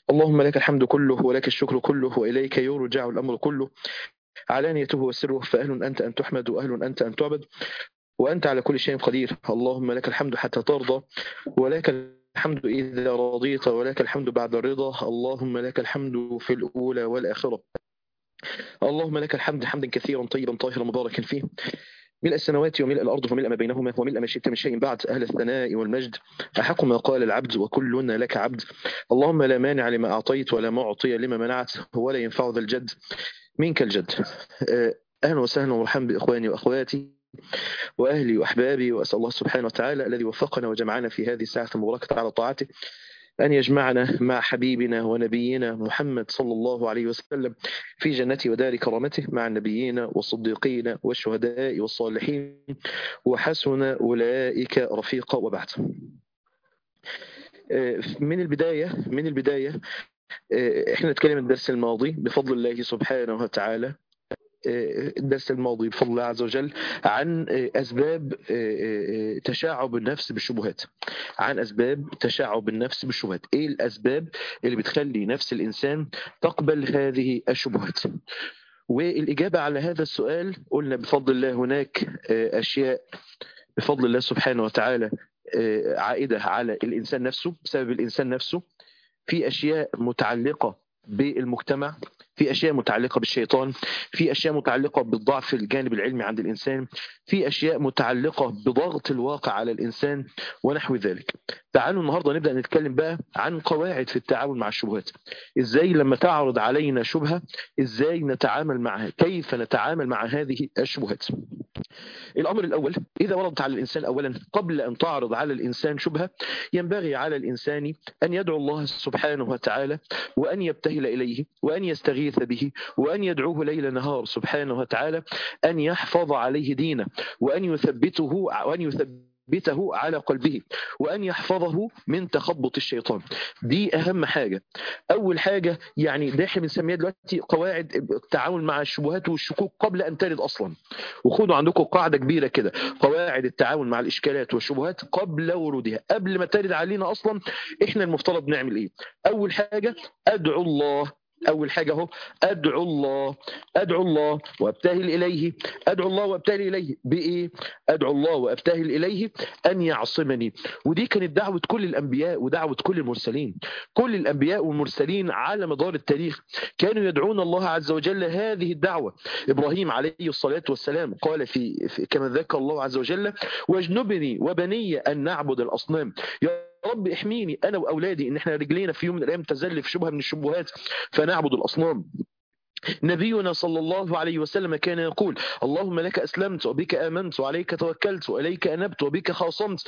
اللهم لك الحمد كله ولك الشكر كله وإليك يرجع الأمر كله علانيته وسره فأهل أنت أن تحمد وأهل أنت أن تعبد وأنت على كل شيء قدير اللهم لك الحمد حتى ترضى ولك الحمد إذا رضيت ولك الحمد بعد الرضا اللهم لك الحمد في الأولى والآخرة اللهم لك الحمد حمدا كثيرا طيبا طاهرا مباركا فيه ملء السماوات وملء الأرض وملء ما بينهما وملء ما شئت من شيء بعد أهل الثناء والمجد أحق ما قال العبد وكلنا لك عبد اللهم لا مانع لما أعطيت ولا معطي لما منعت ولا ينفع ذا الجد منك الجد أهلا وسهلا ومرحبا بإخواني وأخواتي وأهلي وأحبابي وأسأل الله سبحانه وتعالى الذي وفقنا وجمعنا في هذه الساعة المباركة على طاعته أن يجمعنا مع حبيبنا ونبينا محمد صلى الله عليه وسلم في جنته ودار كرامته مع النبيين والصديقين والشهداء والصالحين وحسن أولئك رفيقا وبعد من البداية من البداية احنا نتكلم الدرس الماضي بفضل الله سبحانه وتعالى الدرس الماضي بفضل الله عز وجل عن أسباب تشعب النفس بالشبهات عن أسباب تشعب النفس بالشبهات إيه الأسباب اللي بتخلي نفس الإنسان تقبل هذه الشبهات والإجابة على هذا السؤال قلنا بفضل الله هناك أشياء بفضل الله سبحانه وتعالى عائدة على الإنسان نفسه بسبب الإنسان نفسه في أشياء متعلقة بالمجتمع في اشياء متعلقه بالشيطان في اشياء متعلقه بالضعف الجانب العلمي عند الانسان في اشياء متعلقه بضغط الواقع على الانسان ونحو ذلك تعالوا النهارده نبدا نتكلم بقى عن قواعد في التعامل مع الشبهات ازاي لما تعرض علينا شبهه ازاي نتعامل معها كيف نتعامل مع هذه الشبهات الامر الاول اذا وردت على الانسان اولا قبل ان تعرض على الانسان شبهه ينبغي على الانسان ان يدعو الله سبحانه وتعالى وان يبتهل اليه وان يستغيث به وان يدعوه ليل نهار سبحانه وتعالى ان يحفظ عليه دينه وان يثبته وان يثبت يثبته على قلبه وأن يحفظه من تخبط الشيطان دي أهم حاجة أول حاجة يعني ده احنا بنسميها دلوقتي قواعد التعامل مع الشبهات والشكوك قبل أن ترد أصلا وخدوا عندكم قاعدة كبيرة كده قواعد التعامل مع الإشكالات والشبهات قبل ورودها قبل ما ترد علينا أصلا احنا المفترض نعمل إيه أول حاجة أدعو الله أول حاجة أهو أدعو الله أدعو الله وأبتهل إليه أدعو الله وأبتهل إليه بإيه؟ أدعو الله وأبتهل إليه أن يعصمني ودي كانت دعوة كل الأنبياء ودعوة كل المرسلين كل الأنبياء والمرسلين على مدار التاريخ كانوا يدعون الله عز وجل هذه الدعوة إبراهيم عليه الصلاة والسلام قال في, في كما ذكر الله عز وجل واجنبني وبني أن نعبد الأصنام يا رب احميني انا واولادي ان احنا رجلينا في يوم من الايام تزل في شبهه من الشبهات فنعبد الاصنام نبينا صلى الله عليه وسلم كان يقول اللهم لك أسلمت وبك آمنت وعليك توكلت وإليك أنبت وبك خاصمت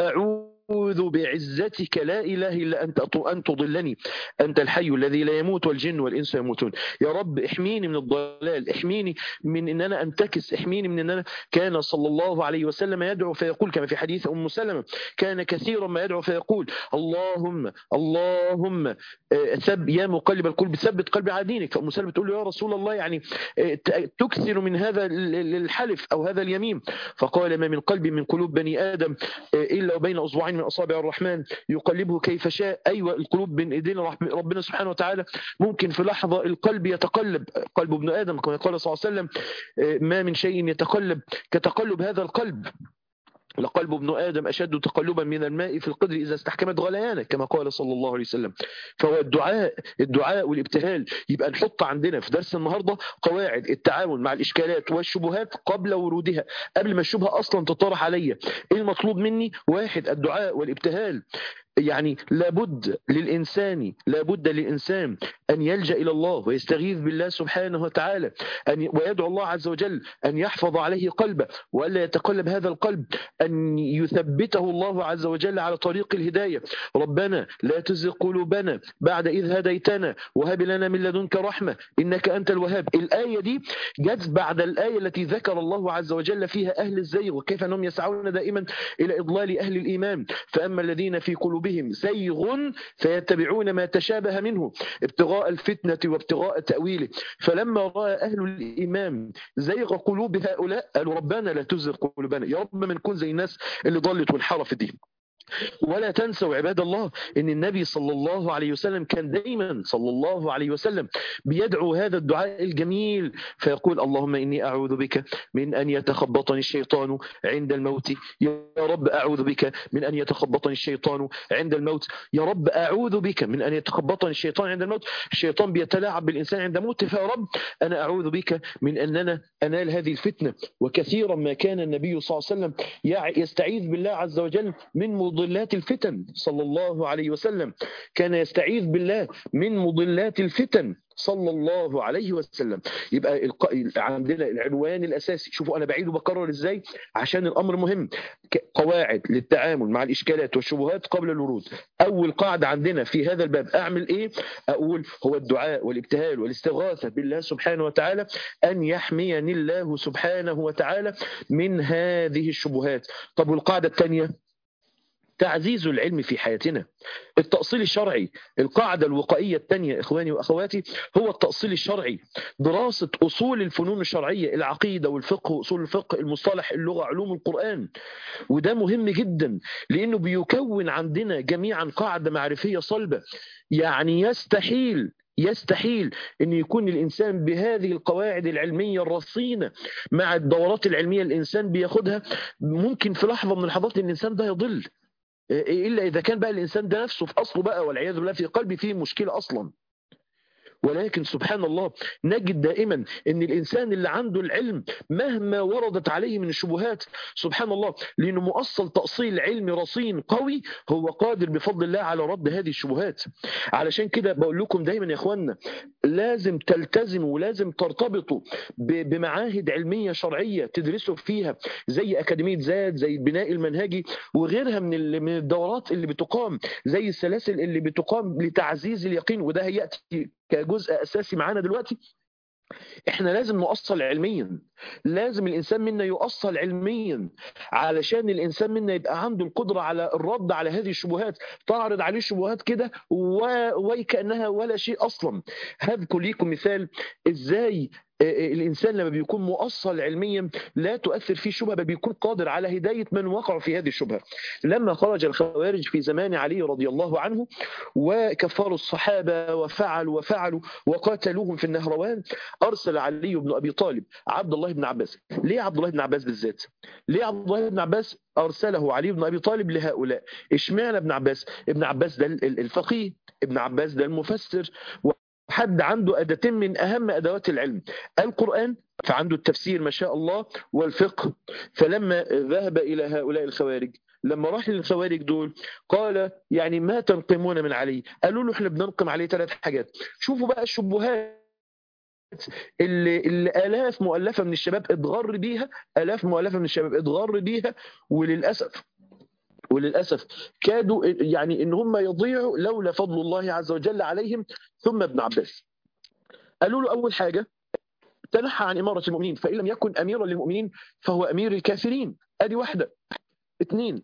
أعوذ بعزتك لا إله إلا أنت أن تضلني أنت الحي الذي لا يموت والجن والإنس يموتون يا رب احميني من الضلال احميني من أن أنا أنتكس احميني من أن أنا كان صلى الله عليه وسلم يدعو فيقول كما في حديث أم سلمة كان كثيرا ما يدعو فيقول اللهم اللهم ثب يا مقلب القلوب ثبت قلبي على دينك فأم سلمة تقول له يا رسول الله يعني تكثر من هذا الحلف أو هذا اليمين فقال ما من قلب من قلوب بني آدم إلا وبين أصبعين من أصابع الرحمن يقلبه كيف شاء أيوة القلوب بين إيدينا ربنا سبحانه وتعالى ممكن في لحظة القلب يتقلب قلب ابن آدم كما قال صلى الله عليه وسلم ما من شيء يتقلب كتقلب هذا القلب لقلب ابن آدم أشد تقلبا من الماء في القدر إذا استحكمت غليانه كما قال صلى الله عليه وسلم فهو الدعاء الدعاء والابتهال يبقى نحط عندنا في درس النهاردة قواعد التعامل مع الإشكالات والشبهات قبل ورودها قبل ما الشبهة أصلا تطرح عليا إيه المطلوب مني واحد الدعاء والابتهال يعني لابد للإنسان لابد للإنسان أن يلجأ إلى الله ويستغيث بالله سبحانه وتعالى أن ويدعو الله عز وجل أن يحفظ عليه قلبه وألا يتقلب هذا القلب أن يثبته الله عز وجل على طريق الهداية ربنا لا تزغ قلوبنا بعد إذ هديتنا وهب لنا من لدنك رحمة إنك أنت الوهاب الآية دي جت بعد الآية التي ذكر الله عز وجل فيها أهل الزيغ وكيف أنهم يسعون دائما إلى إضلال أهل الإيمان فأما الذين في قلوبهم قلوبهم زيغ فيتبعون ما تشابه منه ابتغاء الفتنة وابتغاء تأويله فلما رأى أهل الإيمان زيغ قلوب هؤلاء قالوا ربنا لا تزغ قلوبنا يا رب ما نكون زي الناس اللي ضلت وانحرفت دي ولا تنسوا عباد الله ان النبي صلى الله عليه وسلم كان دايما صلى الله عليه وسلم بيدعو هذا الدعاء الجميل فيقول اللهم اني اعوذ بك من ان يتخبطني الشيطان عند الموت يا رب اعوذ بك من ان يتخبطني الشيطان عند الموت يا رب اعوذ بك من ان يتخبطني الشيطان عند الموت الشيطان بيتلاعب بالانسان عند موته فيا رب انا اعوذ بك من اننا انال هذه الفتنه وكثيرا ما كان النبي صلى الله عليه وسلم يستعيذ بالله عز وجل من مضلات الفتن صلى الله عليه وسلم كان يستعيذ بالله من مضلات الفتن صلى الله عليه وسلم يبقى الق... عندنا العنوان الاساسي شوفوا انا بعيد وبكرر ازاي عشان الامر مهم قواعد للتعامل مع الاشكالات والشبهات قبل الورود اول قاعده عندنا في هذا الباب اعمل ايه اقول هو الدعاء والابتهال والاستغاثه بالله سبحانه وتعالى ان يحميني الله سبحانه وتعالى من هذه الشبهات طب والقاعده الثانيه تعزيز العلم في حياتنا التأصيل الشرعي القاعدة الوقائية الثانية إخواني وأخواتي هو التأصيل الشرعي دراسة أصول الفنون الشرعية العقيدة والفقه وأصول الفقه المصطلح اللغة علوم القرآن وده مهم جدا لأنه بيكون عندنا جميعا قاعدة معرفية صلبة يعني يستحيل يستحيل أن يكون الإنسان بهذه القواعد العلمية الرصينة مع الدورات العلمية الإنسان بياخدها ممكن في لحظة من اللحظات الإنسان ده يضل الا اذا كان بقى الانسان ده نفسه في اصله بقى والعياذ بالله في قلبه فيه مشكله اصلا ولكن سبحان الله نجد دائما ان الانسان اللي عنده العلم مهما وردت عليه من الشبهات سبحان الله لانه مؤصل تاصيل علمي رصين قوي هو قادر بفضل الله على رد هذه الشبهات علشان كده بقول لكم دايما يا اخوانا لازم تلتزموا ولازم ترتبطوا بمعاهد علميه شرعيه تدرسوا فيها زي اكاديميه زاد زي البناء المنهجي وغيرها من من الدورات اللي بتقام زي السلاسل اللي بتقام لتعزيز اليقين وده هياتي كجزء اساسي معانا دلوقتي احنا لازم نؤصل علميا لازم الانسان منا يؤصل علميا علشان الانسان منا يبقى عنده القدره على الرد على هذه الشبهات تعرض عليه شبهات كده وكانها ولا شيء اصلا هذكر ليكم مثال ازاي الانسان لما بيكون مؤصل علميا لا تؤثر فيه شبهه بل بيكون قادر على هدايه من وقعوا في هذه الشبهه. لما خرج الخوارج في زمان علي رضي الله عنه وكفروا الصحابه وفعلوا وفعلوا وقاتلوهم في النهروان ارسل علي بن ابي طالب عبد الله بن عباس. ليه عبد الله بن عباس بالذات؟ ليه عبد الله بن عباس ارسله علي بن ابي طالب لهؤلاء؟ اشمعنى ابن عباس؟ ابن عباس ده الفقيه، ابن عباس ده المفسر حد عنده أداتين من أهم أدوات العلم القرآن فعنده التفسير ما شاء الله والفقه فلما ذهب إلى هؤلاء الخوارج لما راح للخوارج دول قال يعني ما تنقمون من علي قالوا له احنا بننقم عليه ثلاث حاجات شوفوا بقى الشبهات اللي, اللي آلاف مؤلفة من الشباب اتغر بيها آلاف مؤلفة من الشباب اتغر بيها وللأسف وللاسف كادوا يعني ان هم يضيعوا لولا فضل الله عز وجل عليهم ثم ابن عباس قالوا له اول حاجه تنحى عن اماره المؤمنين فان لم يكن اميرا للمؤمنين فهو امير الكافرين ادي واحده اثنين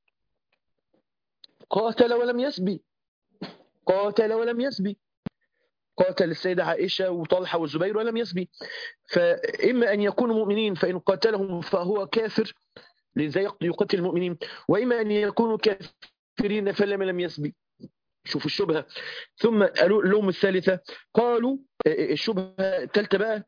قاتل ولم يسبي قاتل ولم يسبي قاتل السيدة عائشة وطلحة والزبير ولم يسبي فإما أن يكونوا مؤمنين فإن قاتلهم فهو كافر لذا يقتل المؤمنين وإما أن يكونوا كافرين فلم لم يسبي شوفوا الشبهة ثم قالوا لهم الثالثة قالوا الشبهة الثالثة بقى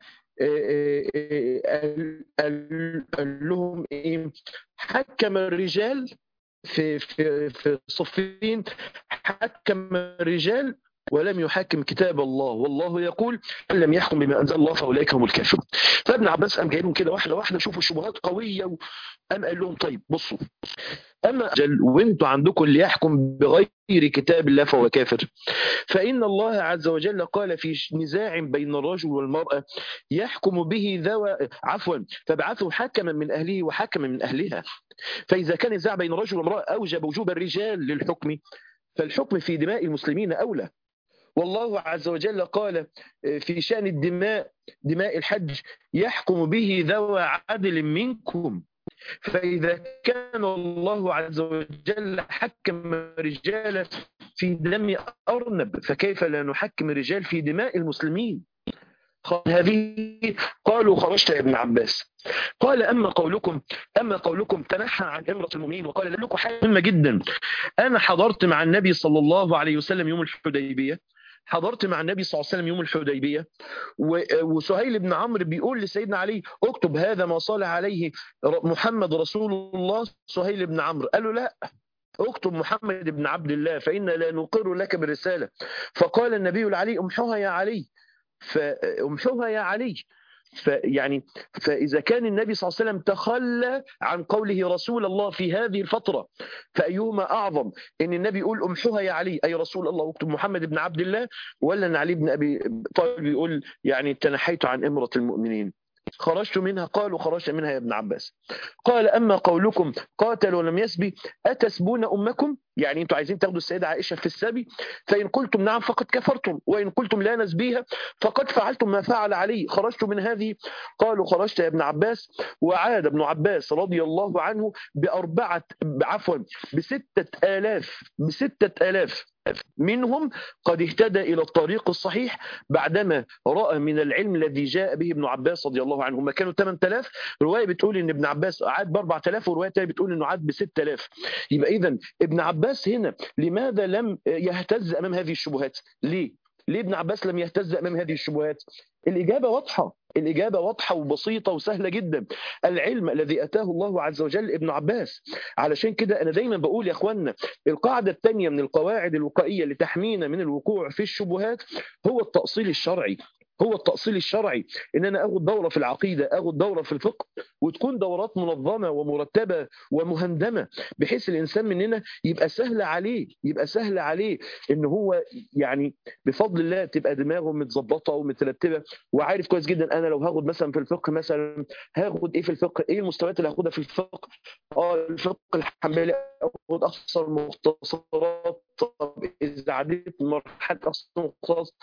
قال لهم ايه حكم الرجال في في في صفين حكم الرجال ولم يحاكم كتاب الله والله يقول من لم يحكم بما انزل الله فاولئك هم الكافرون فابن عباس قام جايبهم كده واحده واحده شوفوا الشبهات قويه قام قال لهم طيب بصوا اما جل وانتوا عندكم اللي يحكم بغير كتاب الله فهو كافر فان الله عز وجل قال في نزاع بين الرجل والمراه يحكم به ذوى عفوا فابعثوا حكما من اهله وحكما من اهلها فاذا كان نزاع بين الرجل والمراه اوجب وجوب الرجال للحكم فالحكم في دماء المسلمين اولى والله عز وجل قال في شأن الدماء دماء الحج يحكم به ذوى عدل منكم فإذا كان الله عز وجل حكم رجالا في دم أرنب فكيف لا نحكم الرجال في دماء المسلمين هذه قالوا خرجت يا ابن عباس قال أما قولكم أما قولكم تنحى عن إمرة المؤمنين وقال لكم حاجة مهمة جدا أنا حضرت مع النبي صلى الله عليه وسلم يوم الحديبية حضرت مع النبي صلى الله عليه وسلم يوم الحديبيه وسهيل بن عمرو بيقول لسيدنا علي اكتب هذا ما صالح عليه محمد رسول الله سهيل بن عمرو قال له لا اكتب محمد بن عبد الله فإنا لا نقر لك بالرسالة فقال النبي لعلي امحوها يا علي فامحوها يا علي فيعني فإذا كان النبي صلى الله عليه وسلم تخلى عن قوله رسول الله في هذه الفترة فأيهما أعظم إن النبي يقول أمحوها يا علي أي رسول الله اكتب محمد بن عبد الله ولا أن علي بن أبي طالب يقول يعني تنحيت عن إمرة المؤمنين خرجت منها قالوا خرجت منها يا ابن عباس قال أما قولكم قاتل ولم يسبي أتسبون أمكم يعني أنتم عايزين تاخدوا السيدة عائشة في السبي فإن قلتم نعم فقد كفرتم وإن قلتم لا نسبيها فقد فعلتم ما فعل علي خرجت من هذه قالوا خرجت يا ابن عباس وعاد ابن عباس رضي الله عنه بأربعة عفوا بستة آلاف بستة آلاف منهم قد اهتدى إلى الطريق الصحيح بعدما رأى من العلم الذي جاء به ابن عباس رضي الله عنه ما كانوا 8000 رواية بتقول إن ابن عباس عاد ب 4000 ورواية تانية بتقول إنه عاد ب 6000 يبقى إذا ابن عباس هنا لماذا لم يهتز أمام هذه الشبهات ليه؟ ليه ابن عباس لم يهتز امام هذه الشبهات؟ الاجابه واضحه، الاجابه واضحه وبسيطه وسهله جدا. العلم الذي اتاه الله عز وجل ابن عباس. علشان كده انا دايما بقول يا اخوانا القاعده الثانيه من القواعد الوقائيه اللي تحمينا من الوقوع في الشبهات هو التاصيل الشرعي. هو التأصيل الشرعي ان انا اخد دوره في العقيده اخد دوره في الفقه وتكون دورات منظمه ومرتبه ومهندمه بحيث الانسان مننا يبقى سهل عليه يبقى سهل عليه ان هو يعني بفضل الله تبقى دماغه متظبطه ومترتبه وعارف كويس جدا انا لو هاخد مثلا في الفقه مثلا هاخد ايه في الفقه ايه المستويات اللي هاخدها في الفقه اه الفقه الحنبلي اخد اقصر المختصرات طب اذا عديت مرحله اصلا خلاص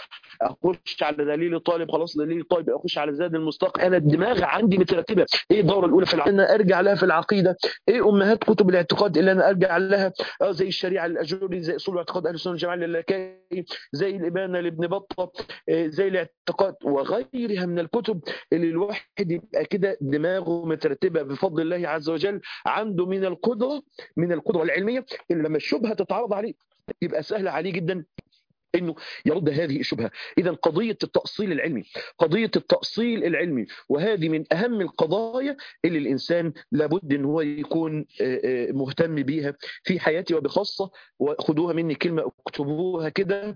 اخش على دليل طالب خلاص دليل طالب اخش على زاد المستقبل انا الدماغ عندي مترتبه ايه الدوره الاولى في العقيده انا ارجع لها في العقيده ايه امهات كتب الاعتقاد اللي انا ارجع لها اه زي الشريعه الاجوري زي اصول اعتقاد اهل السنه والجماعه للكائي زي الابانه لابن بطه زي الاعتقاد وغيرها من الكتب اللي الواحد يبقى كده دماغه مترتبه بفضل الله عز وجل عنده من القدره من القدره العلميه اللي لما الشبهه تتعرض عليه يبقى سهل عليه جدا انه يرد هذه الشبهه اذا قضيه التاصيل العلمي قضيه التاصيل العلمي وهذه من اهم القضايا اللي الانسان لابد ان هو يكون مهتم بيها في حياته وبخاصه وخدوها مني كلمه اكتبوها كده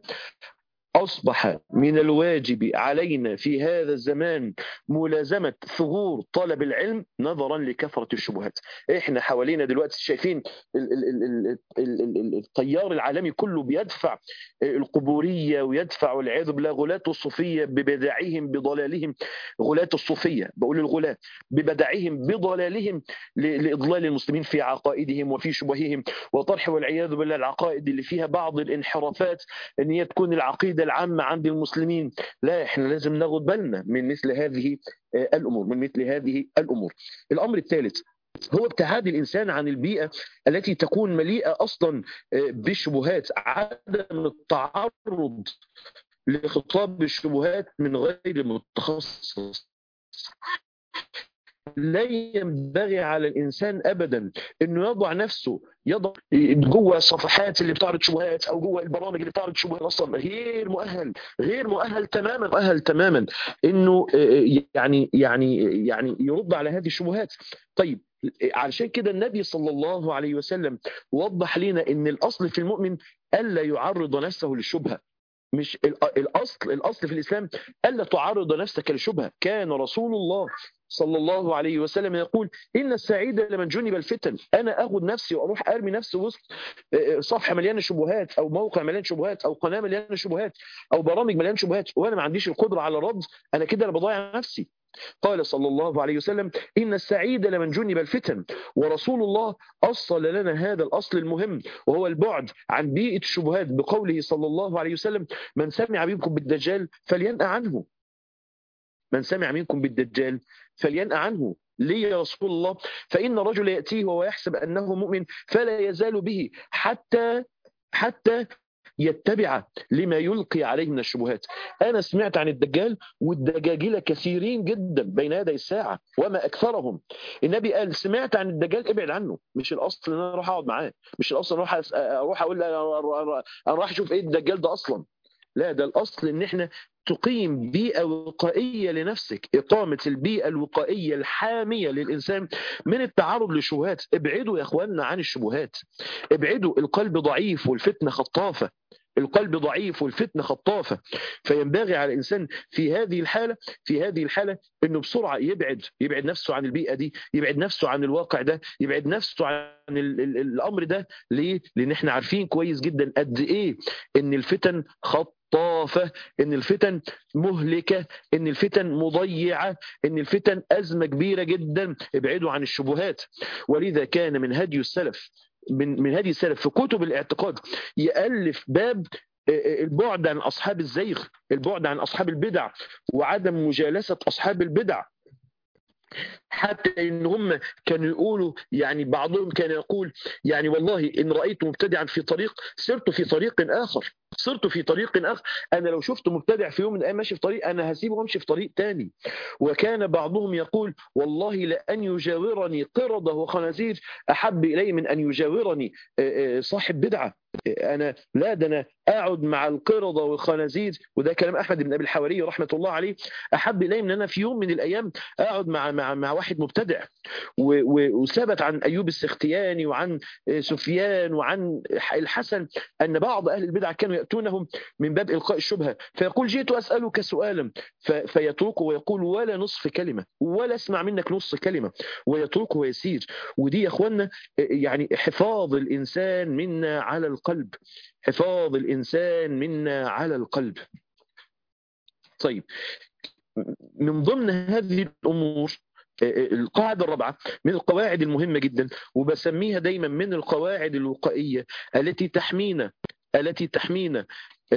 أصبح من الواجب علينا في هذا الزمان ملازمة ثغور طلب العلم نظرا لكثرة الشبهات إحنا حوالينا دلوقتي شايفين التيار العالمي كله بيدفع القبورية ويدفع والعياذ بالله غلاة الصوفية ببدعهم بضلالهم غلاة الصوفية بقول الغلاة ببدعهم بضلالهم لإضلال المسلمين في عقائدهم وفي شبههم وطرح والعياذ بالله العقائد اللي فيها بعض الانحرافات ان هي تكون العقيده العامه عند المسلمين لا احنا لازم ناخد بالنا من مثل هذه الامور من مثل هذه الامور الامر الثالث هو ابتعاد الانسان عن البيئه التي تكون مليئه اصلا بالشبهات عدم التعرض لخطاب الشبهات من غير متخصص لا ينبغي على الانسان ابدا انه يضع نفسه يضع جوه الصفحات اللي بتعرض شبهات او جوه البرامج اللي بتعرض شبهات اصلا غير مؤهل غير مؤهل تماما مؤهل تماما انه يعني يعني يعني يرد على هذه الشبهات طيب علشان كده النبي صلى الله عليه وسلم وضح لنا ان الاصل في المؤمن الا يعرض نفسه للشبهه مش الاصل الاصل في الاسلام الا تعرض نفسك للشبهه كان رسول الله صلى الله عليه وسلم يقول ان السعيد لمن جنب الفتن انا اخذ نفسي واروح ارمي نفسي وسط صفحه مليانه شبهات او موقع مليان شبهات او قناه مليانه شبهات او برامج مليانه شبهات وانا ما عنديش القدره على الرد انا كده انا بضيع نفسي قال صلى الله عليه وسلم إن السعيد لمن جنب الفتن ورسول الله أصل لنا هذا الأصل المهم وهو البعد عن بيئة الشبهات بقوله صلى الله عليه وسلم من سمع منكم بالدجال فلينأ عنه من سمع منكم بالدجال فلينأ عنه ليه يا رسول الله فإن رجل يأتيه وهو يحسب أنه مؤمن فلا يزال به حتى حتى يتبع لما يلقي عليه من الشبهات أنا سمعت عن الدجال والدجاجلة كثيرين جدا بين يدي الساعة وما أكثرهم النبي قال سمعت عن الدجال ابعد عنه مش الأصل أن أنا أروح أقعد معاه مش الأصل أروح أروح أقول أنا راح أشوف إيه الدجال ده أصلا لا ده الأصل إن إحنا تقيم بيئة وقائية لنفسك إقامة البيئة الوقائية الحامية للإنسان من التعرض للشبهات ابعدوا يا أخواننا عن الشبهات ابعدوا القلب ضعيف والفتنة خطافة القلب ضعيف والفتنة خطافة فينبغي على الإنسان في هذه الحالة في هذه الحالة أنه بسرعة يبعد يبعد نفسه عن البيئة دي يبعد نفسه عن الواقع ده يبعد نفسه عن ال ال الأمر ده ليه؟ لأن احنا عارفين كويس جدا قد إيه أن الفتن خط خطافة إن الفتن مهلكة إن الفتن مضيعة إن الفتن أزمة كبيرة جدا ابعدوا عن الشبهات ولذا كان من هدي السلف من من هدي السلف في كتب الاعتقاد يألف باب البعد عن أصحاب الزيغ البعد عن أصحاب البدع وعدم مجالسة أصحاب البدع حتى ان هم كانوا يقولوا يعني بعضهم كان يقول يعني والله ان رايت مبتدعا في طريق سرت في طريق اخر صرت في طريق اخر انا لو شفت مبتدع في يوم من الايام ماشي في طريق انا هسيبه وامشي في طريق تاني وكان بعضهم يقول والله لان يجاورني قرده وخنازير احب الي من ان يجاورني صاحب بدعه انا لا ده انا اقعد مع القرده والخنازير وده كلام احمد بن ابي الحواري رحمه الله عليه احب الي من انا في يوم من الايام اقعد مع مع مع واحد مبتدع وثبت عن ايوب السختياني وعن سفيان وعن الحسن ان بعض اهل البدع كانوا ياتونهم من باب القاء الشبهه فيقول جئت اسالك سؤالا فيتركه ويقول ولا نصف كلمه ولا اسمع منك نص كلمه ويتركه ويسير ودي يا اخوانا يعني حفاظ الانسان منا على القلب حفاظ الإنسان منا على القلب طيب من ضمن هذه الأمور القاعدة الرابعة من القواعد المهمة جدا وبسميها دايما من القواعد الوقائية التي تحمينا التي تحمينا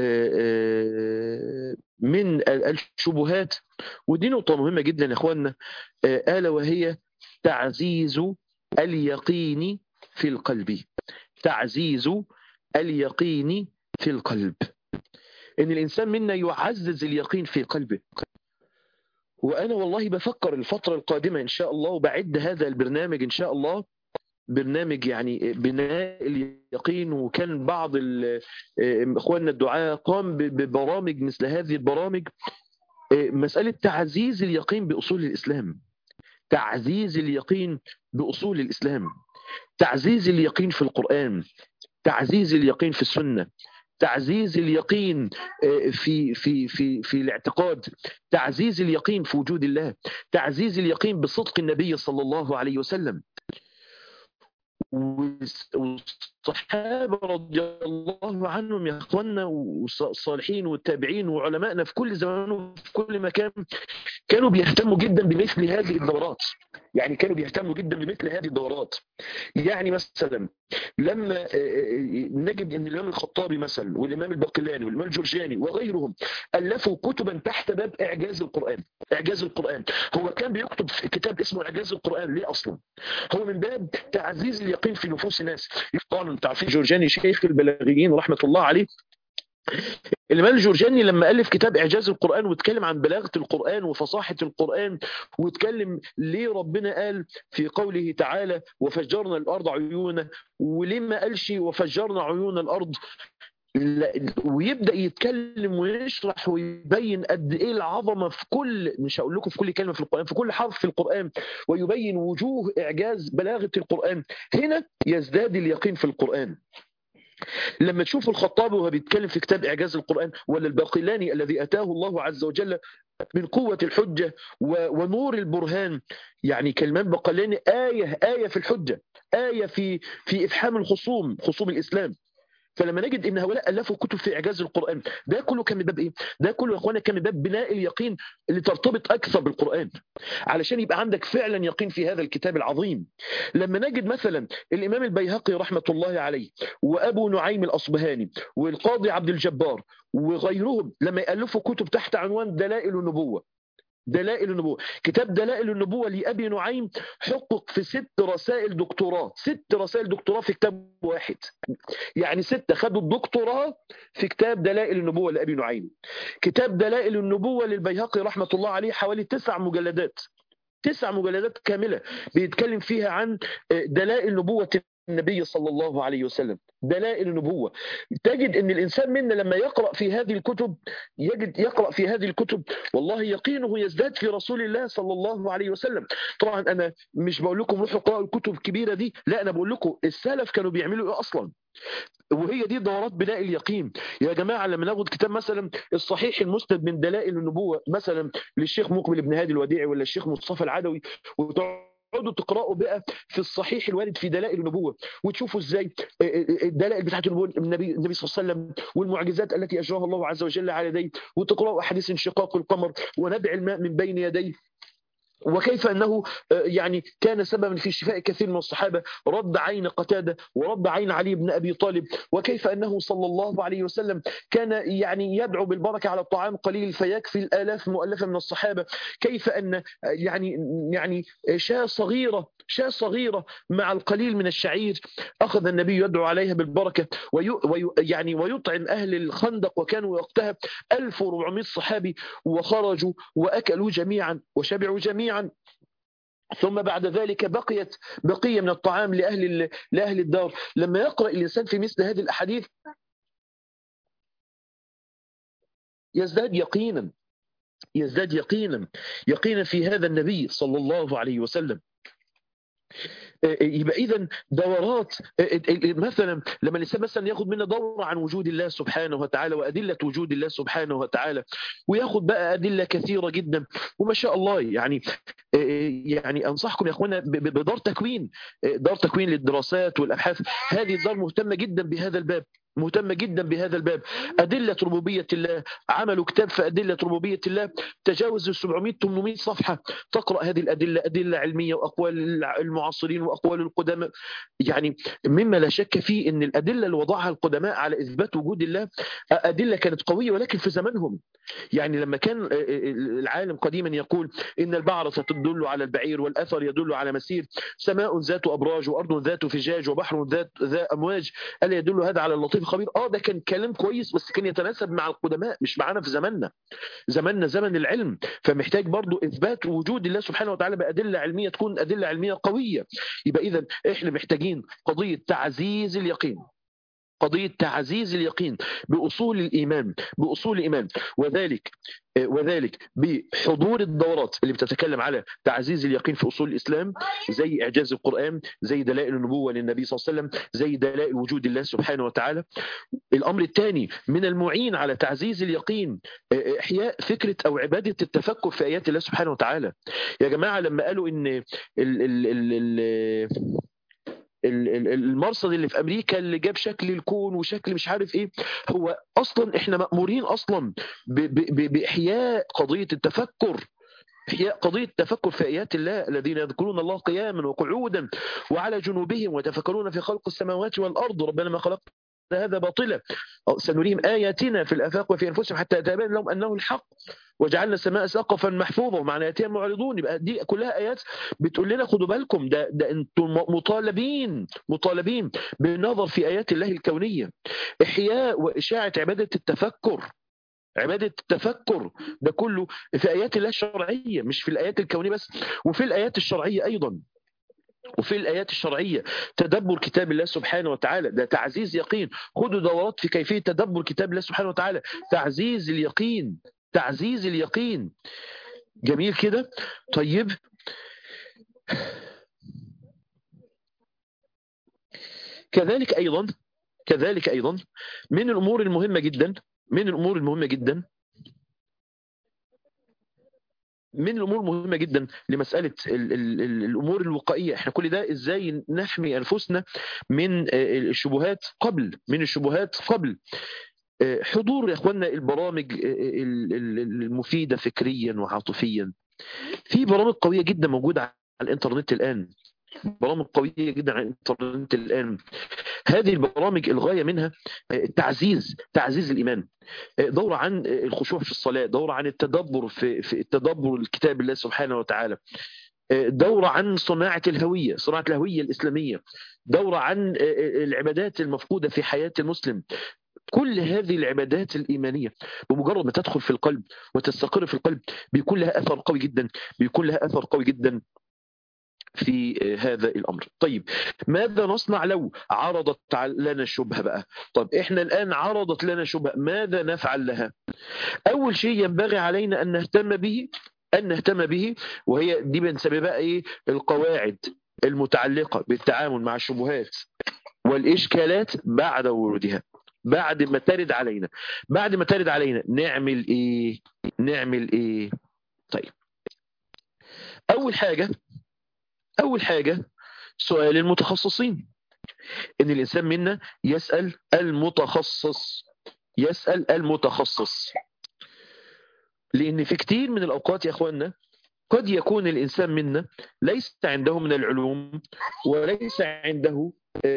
من الشبهات ودي نقطة مهمة جدا يا اخواننا ألا وهي تعزيز اليقين في القلب تعزيز اليقين في القلب ان الانسان منا يعزز اليقين في قلبه وانا والله بفكر الفتره القادمه ان شاء الله وبعد هذا البرنامج ان شاء الله برنامج يعني بناء اليقين وكان بعض اخواننا الدعاء قام ببرامج مثل هذه البرامج مساله تعزيز اليقين باصول الاسلام تعزيز اليقين باصول الاسلام تعزيز اليقين في القران تعزيز اليقين في السنه تعزيز اليقين في في في في الاعتقاد تعزيز اليقين في وجود الله تعزيز اليقين بصدق النبي صلى الله عليه وسلم والصحابة رضي الله عنهم يا اخواننا والصالحين والتابعين وعلمائنا في كل زمان وفي كل مكان كانوا بيهتموا جدا بمثل هذه الدورات يعني كانوا بيهتموا جدا بمثل هذه الدورات يعني مثلا لما نجد ان الامام الخطابي مثلا والامام الباقلاني والامام الجرجاني وغيرهم الفوا كتبا تحت باب اعجاز القران اعجاز القران هو كان بيكتب في كتاب اسمه اعجاز القران ليه اصلا هو من باب تعزيز اليقين في نفوس الناس طبعا انت عارفين جورجاني شيخ البلاغيين رحمه الله عليه الإمام الجورجاني لما ألف كتاب إعجاز القرآن واتكلم عن بلاغة القرآن وفصاحة القرآن واتكلم ليه ربنا قال في قوله تعالى وفجرنا الأرض عيونا وليه ما قالش وفجرنا عيون الأرض ويبدا يتكلم ويشرح ويبين قد ايه العظمه في كل مش هقول لكم في كل كلمه في القران في كل حرف في القران ويبين وجوه اعجاز بلاغه القران هنا يزداد اليقين في القران لما تشوف الخطابي وهو بيتكلم في كتاب إعجاز القرآن ولا الباقلاني الذي أتاه الله عز وجل من قوة الحجة ونور البرهان يعني كلمات بقلاني آية آية في الحجة آية في في إفحام الخصوم خصوم الإسلام فلما نجد ان هؤلاء الفوا كتب في اعجاز القران ده كله كان من باب ايه ده كله يا اخوانا كان من باب بناء اليقين اللي ترتبط اكثر بالقران علشان يبقى عندك فعلا يقين في هذا الكتاب العظيم لما نجد مثلا الامام البيهقي رحمه الله عليه وابو نعيم الاصبهاني والقاضي عبد الجبار وغيرهم لما يالفوا كتب تحت عنوان دلائل النبوه دلائل النبوة كتاب دلائل النبوة لأبي نعيم حقق في ست رسائل دكتوراه ست رسائل دكتوراه في كتاب واحد يعني ستة خدوا الدكتوراه في كتاب دلائل النبوة لأبي نعيم كتاب دلائل النبوة للبيهقي رحمة الله عليه حوالي تسع مجلدات تسع مجلدات كاملة بيتكلم فيها عن دلائل نبوة النبي صلى الله عليه وسلم دلائل النبوة تجد أن الإنسان منا لما يقرأ في هذه الكتب يجد يقرأ في هذه الكتب والله يقينه يزداد في رسول الله صلى الله عليه وسلم طبعا أنا مش بقول لكم روحوا اقرأوا الكتب الكبيرة دي لا أنا بقول لكم السلف كانوا بيعملوا إيه أصلا وهي دي دورات بناء اليقين يا جماعة لما ناخد كتاب مثلا الصحيح المسند من دلائل النبوة مثلا للشيخ مقبل بن هادي الوديعي ولا الشيخ مصطفى العدوي تقعدوا تقرأوا بقى في الصحيح الوارد في دلائل النبوة وتشوفوا ازاي الدلائل بتاعت النبوة النبي النبي صلى الله عليه وسلم والمعجزات التي أجراها الله عز وجل على يديه وتقرأوا أحاديث انشقاق القمر ونبع الماء من بين يديه وكيف أنه يعني كان سببا في شفاء كثير من الصحابة رد عين قتادة ورد عين علي بن أبي طالب وكيف أنه صلى الله عليه وسلم كان يعني يدعو بالبركة على الطعام قليل فيكفي الآلاف مؤلفة من الصحابة كيف أن يعني يعني شاة صغيرة شاة صغيرة مع القليل من الشعير أخذ النبي يدعو عليها بالبركة وي وي يعني ويطعم أهل الخندق وكانوا وقتها 1400 صحابي وخرجوا وأكلوا جميعا وشبعوا جميعا جميعا ثم بعد ذلك بقيت بقية من الطعام لأهل, لأهل الدار لما يقرأ الإنسان في مثل هذه الأحاديث يزداد يقينا يزداد يقينا يقينا في هذا النبي صلى الله عليه وسلم يبقى اذا دورات مثلا لما الانسان مثلا ياخد منا دوره عن وجود الله سبحانه وتعالى وادله وجود الله سبحانه وتعالى وياخد بقى ادله كثيره جدا وما شاء الله يعني يعني انصحكم يا اخوانا بدار تكوين دار تكوين للدراسات والابحاث هذه الدار مهتمه جدا بهذا الباب مهتمة جدا بهذا الباب أدلة ربوبية الله عملوا كتاب في أدلة ربوبية الله تجاوز 700 800 صفحة تقرأ هذه الأدلة أدلة علمية وأقوال المعاصرين وأقوال القدماء يعني مما لا شك فيه أن الأدلة اللي وضعها القدماء على إثبات وجود الله أدلة كانت قوية ولكن في زمنهم يعني لما كان العالم قديما يقول إن البعرة تدل على البعير والأثر يدل على مسير سماء ذات أبراج وأرض ذات فجاج وبحر ذات ذا أمواج ألا يدل هذا على اللطيف الخبير اه ده كان كلام كويس بس كان يتناسب مع القدماء مش معانا في زماننا زماننا زمن العلم فمحتاج برضو اثبات وجود الله سبحانه وتعالى بادله علميه تكون ادله علميه قويه يبقى اذا احنا محتاجين قضيه تعزيز اليقين قضية تعزيز اليقين بأصول الإيمان بأصول الإيمان وذلك وذلك بحضور الدورات اللي بتتكلم على تعزيز اليقين في أصول الإسلام زي إعجاز القرآن زي دلائل النبوة للنبي صلى الله عليه وسلم زي دلائل وجود الله سبحانه وتعالى الأمر الثاني من المعين على تعزيز اليقين إحياء فكرة أو عبادة التفكر في آيات الله سبحانه وتعالى يا جماعة لما قالوا إن ال ال ال ال المرصد اللي في امريكا اللي جاب شكل الكون وشكل مش عارف ايه هو اصلا احنا مامورين اصلا باحياء قضيه التفكر إحياء قضية التفكر في آيات الله الذين يذكرون الله قياما وقعودا وعلى جنوبهم ويتفكرون في خلق السماوات والأرض ربنا ما خلقت هذا باطلا سنريهم آياتنا في الآفاق وفي أنفسهم حتى يتبين لهم أنه الحق وجعلنا السماء سقفا محفوظا ومعنى آياتها معرضون يبقى دي كلها آيات بتقول لنا خدوا بالكم ده, ده أنتم مطالبين مطالبين بالنظر في آيات الله الكونية إحياء وإشاعة عبادة التفكر عبادة التفكر ده كله في آيات الله الشرعية مش في الآيات الكونية بس وفي الآيات الشرعية أيضا وفي الآيات الشرعية تدبر كتاب الله سبحانه وتعالى ده تعزيز يقين خدوا دورات في كيفية تدبر كتاب الله سبحانه وتعالى تعزيز اليقين تعزيز اليقين جميل كده طيب كذلك أيضا كذلك أيضا من الأمور المهمة جدا من الأمور المهمة جدا من الامور المهمه جدا لمساله ال ال ال الامور الوقائيه احنا كل ده ازاي نحمي انفسنا من الشبهات قبل من الشبهات قبل حضور يا اخواننا البرامج المفيده فكريا وعاطفيا في برامج قويه جدا موجوده على الانترنت الان برامج قويه جدا على الانترنت الان هذه البرامج الغايه منها تعزيز تعزيز الايمان دوره عن الخشوع في الصلاه دوره عن التدبر في في التدبر الكتاب الله سبحانه وتعالى دورة عن صناعة الهوية صناعة الهوية الإسلامية دورة عن العبادات المفقودة في حياة المسلم كل هذه العبادات الإيمانية بمجرد ما تدخل في القلب وتستقر في القلب بيكون لها أثر قوي جدا بيكون لها أثر قوي جدا في هذا الأمر طيب ماذا نصنع لو عرضت لنا الشبهة بقى طب إحنا الآن عرضت لنا شبهة ماذا نفعل لها أول شيء ينبغي علينا أن نهتم به أن نهتم به وهي دي بنسميها بقى إيه القواعد المتعلقة بالتعامل مع الشبهات والإشكالات بعد ورودها بعد ما ترد علينا بعد ما ترد علينا نعمل إيه نعمل إيه طيب أول حاجة أول حاجة سؤال المتخصصين إن الإنسان منا يسأل المتخصص يسأل المتخصص لأن في كتير من الأوقات يا أخواننا قد يكون الإنسان منا ليس عنده من العلوم وليس عنده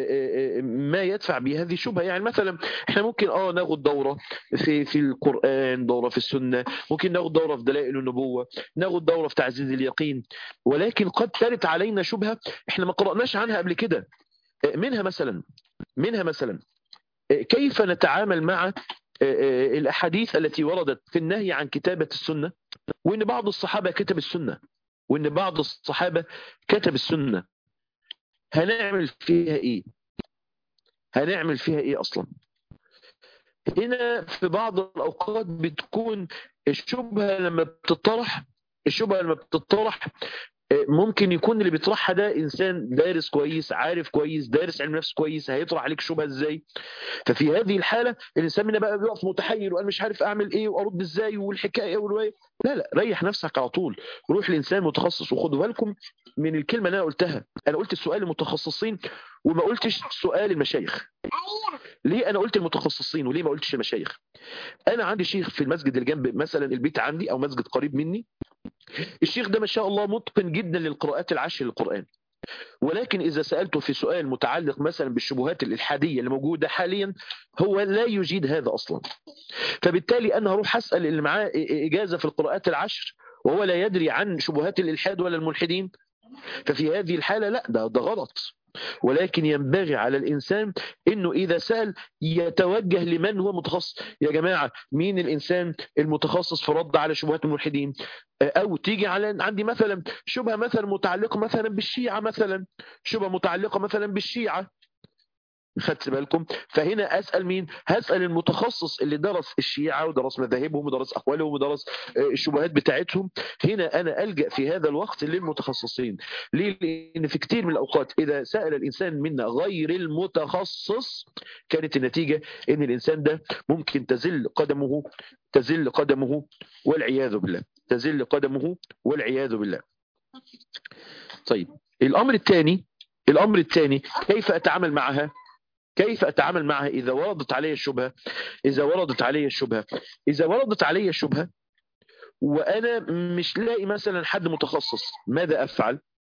ما يدفع به هذه الشبهه يعني مثلا احنا ممكن اه ناخد دوره في في القران دوره في السنه ممكن ناخد دوره في دلائل النبوه ناخد دوره في تعزيز اليقين ولكن قد ترد علينا شبهه احنا ما قراناش عنها قبل كده منها مثلا منها مثلا كيف نتعامل مع الاحاديث التي وردت في النهي عن كتابه السنه وان بعض الصحابه كتب السنه وان بعض الصحابه كتب السنه هنعمل فيها ايه هنعمل فيها ايه اصلا هنا في بعض الاوقات بتكون الشبهه لما بتطرح الشبهه لما بتطرح ممكن يكون اللي بيطرحها ده انسان دارس كويس عارف كويس دارس علم نفس كويس هيطرح عليك شبهه ازاي ففي هذه الحاله الانسان هنا بقى بيقف متحير وانا مش عارف اعمل ايه وارد ازاي والحكايه والروايه لا لا ريح نفسك على طول روح لانسان متخصص وخدوا بالكم من الكلمه اللي انا قلتها انا قلت السؤال المتخصصين وما قلتش سؤال المشايخ ليه انا قلت المتخصصين وليه ما قلتش المشايخ انا عندي شيخ في المسجد اللي جنب مثلا البيت عندي او مسجد قريب مني الشيخ ده ما شاء الله متقن جدا للقراءات العشر للقرآن ولكن إذا سألته في سؤال متعلق مثلا بالشبهات الإلحادية اللي موجودة حاليا هو لا يجيد هذا أصلا فبالتالي أنا هروح أسأل اللي معاه إجازة في القراءات العشر وهو لا يدري عن شبهات الإلحاد ولا الملحدين ففي هذه الحالة لا ده, ده غلط ولكن ينبغي على الإنسان أنه إذا سأل يتوجه لمن هو متخصص يا جماعة مين الإنسان المتخصص في رد على شبهات الملحدين أو تيجي على عندي مثلا شبهة مثلا متعلقة مثلا بالشيعة مثلا شبهة متعلقة مثلا بالشيعة خدت بالكم فهنا اسال مين هسال المتخصص اللي درس الشيعه ودرس مذاهبهم ودرس اقوالهم ودرس الشبهات بتاعتهم هنا انا الجا في هذا الوقت للمتخصصين ليه لان في كتير من الاوقات اذا سال الانسان منا غير المتخصص كانت النتيجه ان الانسان ده ممكن تزل قدمه تزل قدمه والعياذ بالله تزل قدمه والعياذ بالله طيب الامر الثاني الامر الثاني كيف اتعامل معها كيف أتعامل معها إذا وردت علي الشبهة إذا وردت علي الشبهة إذا وردت علي الشبهة وأنا مش لاقي مثلا حد متخصص ماذا أفعل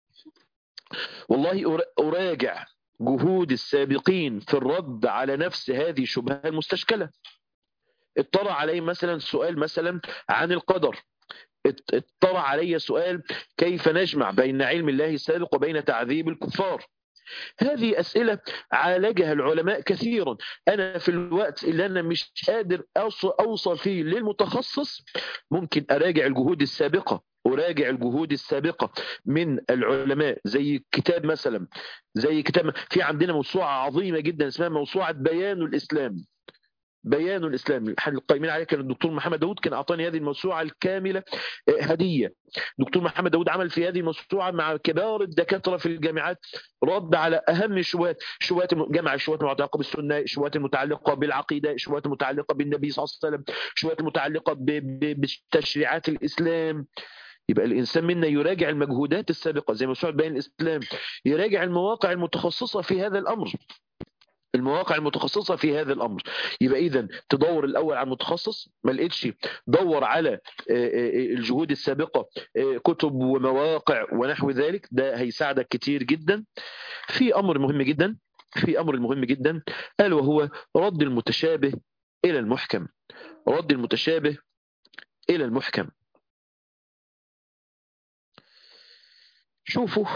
والله أراجع جهود السابقين في الرد على نفس هذه الشبهة المستشكلة اطلع علي مثلا سؤال مثلا عن القدر اطلع علي سؤال كيف نجمع بين علم الله السابق وبين تعذيب الكفار هذه أسئلة عالجها العلماء كثيرا أنا في الوقت اللي أنا مش قادر أوصل فيه للمتخصص ممكن أراجع الجهود السابقة أراجع الجهود السابقة من العلماء زي كتاب مثلا زي كتاب في عندنا موسوعة عظيمة جدا اسمها موسوعة بيان الإسلام بيان الاسلام احد القائمين عليه كان الدكتور محمد داود كان اعطاني هذه الموسوعه الكامله هديه دكتور محمد داود عمل في هذه الموسوعه مع كبار الدكاتره في الجامعات رد على اهم الشبهات شبهات جمع الشبهات المتعلقه بالسنه الشبهات المتعلقه بالعقيده الشبهات المتعلقه بالنبي صلى الله عليه وسلم الشبهات المتعلقه بتشريعات الاسلام يبقى الانسان منا يراجع المجهودات السابقه زي موسوعه بيان الاسلام يراجع المواقع المتخصصه في هذا الامر المواقع المتخصصه في هذا الامر يبقى اذا تدور الاول على المتخصص ما لقيتش دور على الجهود السابقه كتب ومواقع ونحو ذلك ده هيساعدك كتير جدا في امر مهم جدا في امر مهم جدا الا وهو رد المتشابه الى المحكم رد المتشابه الى المحكم شوفوا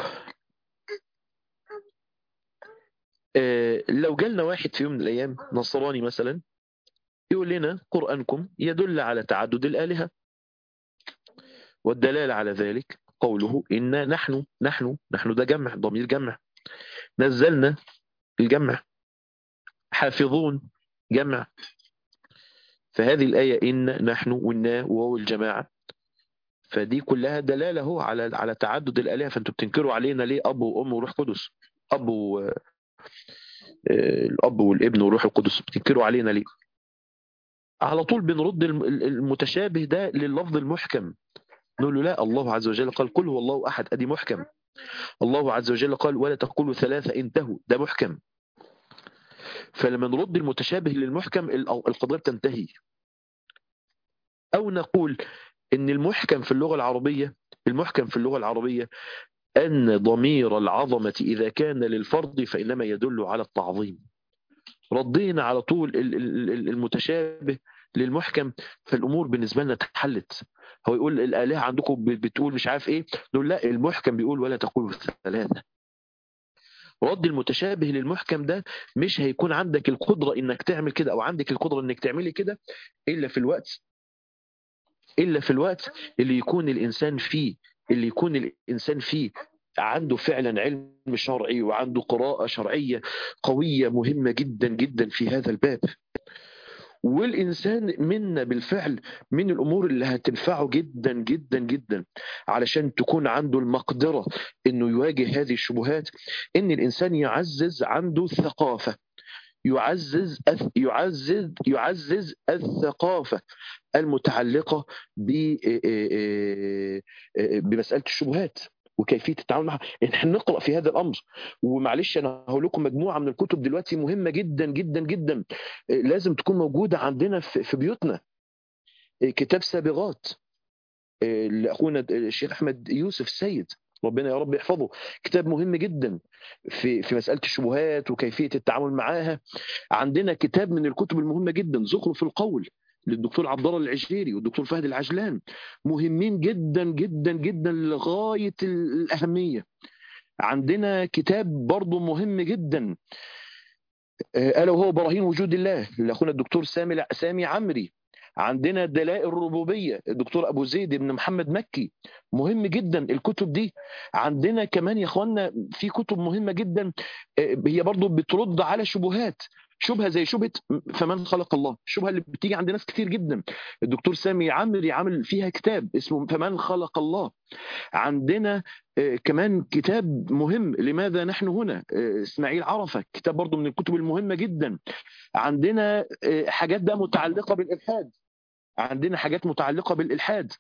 لو جالنا واحد في يوم من الأيام نصراني مثلا يقول لنا قرآنكم يدل على تعدد الآلهة والدلالة على ذلك قوله إن نحن نحن نحن ده جمع ضمير جمع نزلنا الجمع حافظون جمع فهذه الآية إن نحن والنا وهو الجماعة فدي كلها دلالة هو على على تعدد الآلهة فأنتوا بتنكروا علينا ليه أب وأم وروح قدس أب و... الاب والابن والروح القدس بتنكروا علينا ليه على طول بنرد المتشابه ده لللفظ المحكم نقول له لا الله عز وجل قال قل هو الله احد ادي محكم الله عز وجل قال ولا تقولوا ثلاثه انتهوا ده محكم فلما نرد المتشابه للمحكم القضيه بتنتهي او نقول ان المحكم في اللغه العربيه المحكم في اللغه العربيه أن ضمير العظمة إذا كان للفرد فإنما يدل على التعظيم ردينا على طول المتشابه للمحكم فالأمور بالنسبة لنا اتحلت هو يقول الآلهة عندكم بتقول مش عارف إيه نقول لا المحكم بيقول ولا تقولوا ثلاثة رد المتشابه للمحكم ده مش هيكون عندك القدرة إنك تعمل كده أو عندك القدرة إنك تعملي كده إلا في الوقت إلا في الوقت اللي يكون الإنسان فيه اللي يكون الإنسان فيه عنده فعلا علم شرعي وعنده قراءة شرعية قوية مهمة جدا جدا في هذا الباب والإنسان منا بالفعل من الأمور اللي هتنفعه جدا جدا جدا علشان تكون عنده المقدرة إنه يواجه هذه الشبهات إن الإنسان يعزز عنده الثقافة يعزز يعزز يعزز الثقافة المتعلقة بمسألة الشبهات وكيفيه التعامل معها احنا نقرا في هذا الامر ومعلش انا هقول لكم مجموعه من الكتب دلوقتي مهمه جدا جدا جدا لازم تكون موجوده عندنا في بيوتنا كتاب سابغات لاخونا الشيخ احمد يوسف السيد ربنا يا رب يحفظه كتاب مهم جدا في في مساله الشبهات وكيفيه التعامل معاها عندنا كتاب من الكتب المهمه جدا زخرف القول للدكتور عبد الله العشيري والدكتور فهد العجلان مهمين جدا جدا جدا لغايه الاهميه عندنا كتاب برضه مهم جدا الا وهو براهين وجود الله لاخونا الدكتور سامي سامي عمري عندنا دلائل الربوبيه الدكتور ابو زيد بن محمد مكي مهم جدا الكتب دي عندنا كمان يا اخوانا في كتب مهمه جدا هي برضه بترد على شبهات شبهه زي شبهه فمن خلق الله الشبهه اللي بتيجي عند ناس كتير جدا الدكتور سامي عمري عامل فيها كتاب اسمه فمن خلق الله عندنا كمان كتاب مهم لماذا نحن هنا اسماعيل عرفه كتاب برضو من الكتب المهمه جدا عندنا حاجات بقى متعلقه بالالحاد عندنا حاجات متعلقه بالالحاد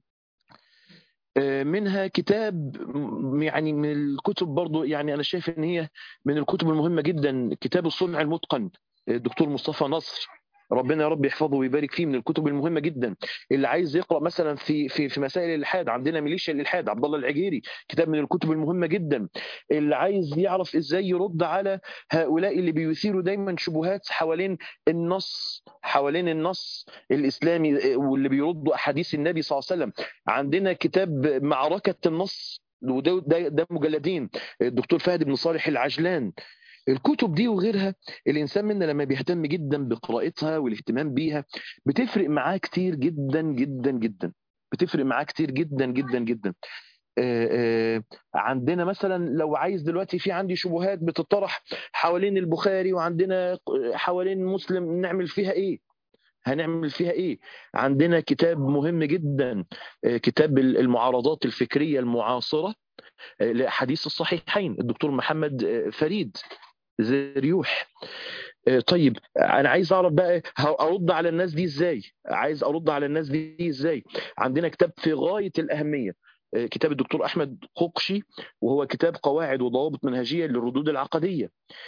منها كتاب يعني من الكتب برضو يعني أنا شايف إن هي من الكتب المهمة جدا كتاب الصنع المتقن الدكتور مصطفى نصر ربنا يا رب يحفظه ويبارك فيه من الكتب المهمه جدا اللي عايز يقرا مثلا في في في مسائل الالحاد عندنا ميليشيا الالحاد عبد الله العجيري كتاب من الكتب المهمه جدا اللي عايز يعرف ازاي يرد على هؤلاء اللي بيثيروا دايما شبهات حوالين النص حوالين النص الاسلامي واللي بيردوا احاديث النبي صلى الله عليه وسلم عندنا كتاب معركه النص وده ده, ده مجلدين الدكتور فهد بن صالح العجلان الكتب دي وغيرها الانسان منا لما بيهتم جدا بقراءتها والاهتمام بيها بتفرق معاه كتير جدا جدا جدا بتفرق معاه كتير جدا جدا جدا آآ آآ عندنا مثلا لو عايز دلوقتي في عندي شبهات بتطرح حوالين البخاري وعندنا حوالين مسلم نعمل فيها ايه هنعمل فيها ايه عندنا كتاب مهم جدا كتاب المعارضات الفكريه المعاصره لحديث الصحيحين الدكتور محمد فريد زريوح طيب انا عايز اعرف بقى ارد على الناس دي ازاي عايز ارد على الناس دي ازاي عندنا كتاب في غايه الاهميه كتاب الدكتور احمد ققشي وهو كتاب قواعد وضوابط منهجيه للردود العقديه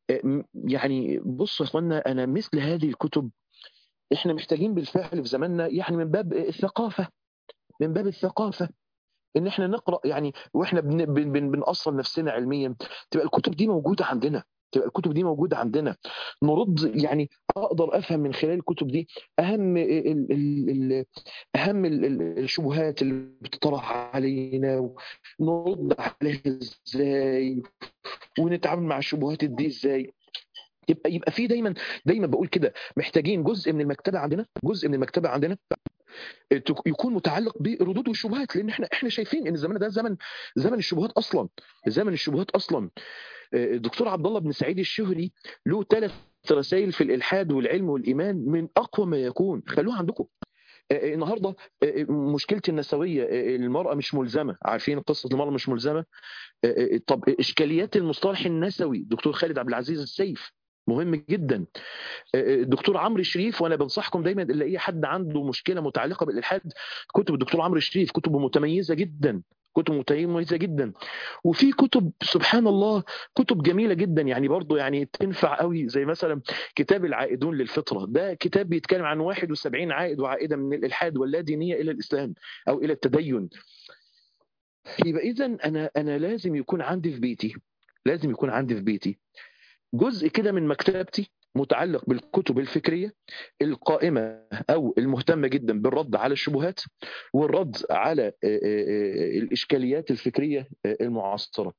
يعني بصوا يا اخوانا انا مثل هذه الكتب احنا محتاجين بالفعل في زماننا يعني من باب الثقافه من باب الثقافه ان احنا نقرا يعني واحنا بن بن بن بنأصل نفسنا علميا تبقى الكتب دي موجوده عندنا تبقى الكتب دي موجوده عندنا نرد يعني اقدر افهم من خلال الكتب دي اهم ال ال ال اهم ال ال الشبهات اللي بتطرح علينا ونرد عليها ازاي ونتعامل مع الشبهات دي ازاي يبقى يبقى في دايما دايما بقول كده محتاجين جزء من المكتبه عندنا جزء من المكتبه عندنا يكون متعلق بردود والشبهات لان احنا احنا شايفين ان الزمن ده زمن زمن الشبهات اصلا زمن الشبهات اصلا الدكتور عبد الله بن سعيد الشهري له ثلاث رسائل في الالحاد والعلم والايمان من اقوى ما يكون خلوها عندكم النهارده مشكله النسويه المراه مش ملزمه عارفين قصه المراه مش ملزمه طب اشكاليات المصطلح النسوي دكتور خالد عبد العزيز السيف مهم جدا الدكتور عمرو شريف وانا بنصحكم دايما اللي اي حد عنده مشكله متعلقه بالالحاد كتب الدكتور عمرو شريف كتبه متميزه جدا كتب متميزه جدا وفي كتب سبحان الله كتب جميله جدا يعني برضه يعني تنفع قوي زي مثلا كتاب العائدون للفطره ده كتاب بيتكلم عن 71 عائد وعائده من الالحاد واللا دينيه الى الاسلام او الى التدين يبقى اذا انا انا لازم يكون عندي في بيتي لازم يكون عندي في بيتي جزء كده من مكتبتي متعلق بالكتب الفكريه القائمه او المهتمه جدا بالرد على الشبهات والرد على الاشكاليات الفكريه المعاصره.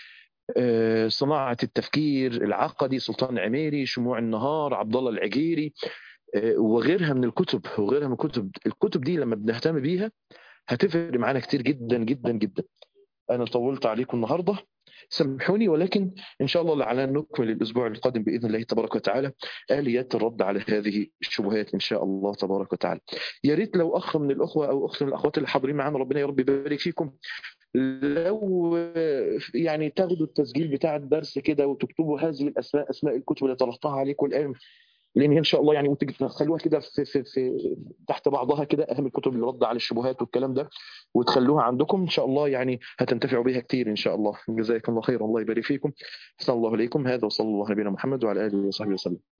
صناعه التفكير العقدي سلطان عميري شموع النهار عبد الله العجيري وغيرها من الكتب وغيرها من الكتب الكتب دي لما بنهتم بيها هتفرق معانا كتير جدا جدا جدا انا طولت عليكم النهارده سامحوني ولكن ان شاء الله لعلنا نكمل الاسبوع القادم باذن الله تبارك وتعالى اليات الرد على هذه الشبهات ان شاء الله تبارك وتعالى. يا ريت لو اخ من الاخوه او اخت من الاخوات اللي حاضرين معانا ربنا يا رب يبارك فيكم لو يعني تاخدوا التسجيل بتاع الدرس كده وتكتبوا هذه الاسماء اسماء الكتب اللي طرحتها عليكم الان لان هي ان شاء الله يعني تخلوها كده في, في, في تحت بعضها كده اهم الكتب اللي رد على الشبهات والكلام ده وتخلوها عندكم ان شاء الله يعني هتنتفعوا بها كثير ان شاء الله جزاكم الله خير الله يبارك فيكم احسن الله اليكم هذا وصلى الله على نبينا محمد وعلى اله وصحبه وسلم